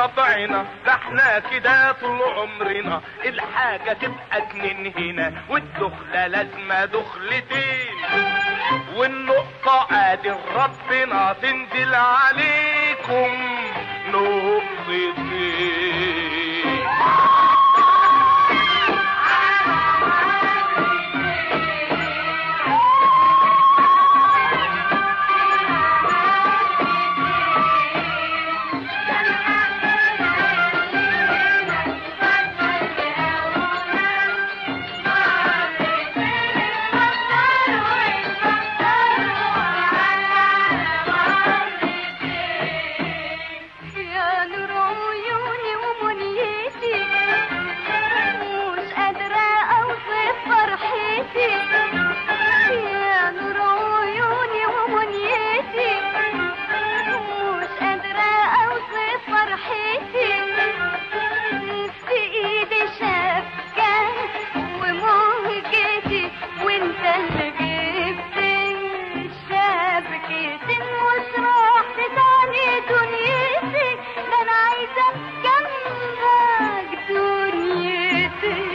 طبعنا ده احنا كده طول عمرنا الحاجة تبقى اتنين هنا والدخلة لازمة دخلتين والنقطة قادر ربنا تنزل عليكم نقطتين يا نور عيوني ومنيتي مش قادرة أوصف فرحتي يا نور عيوني ومنيتي مش قادرة أوصف فرحتي في إيدي شبكة ومهجتي وانت اللي جبت شبكتي مش راح تعني دنيتي ده انا عايزة جنبك دنيتي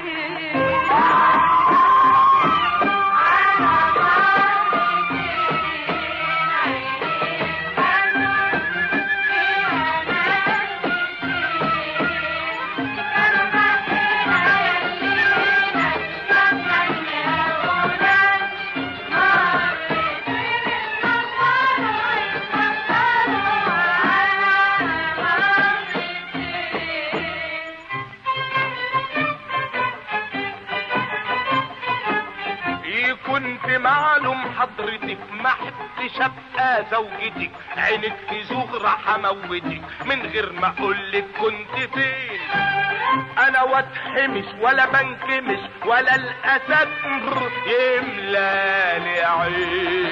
إيه كنت معلوم حضرتك ما حبتش ابقى زوجتك عينك في زغرة حموتك من غير ما اقولك كنت فين انا واتحمش ولا بنكمش ولا الاسد يملى لي عين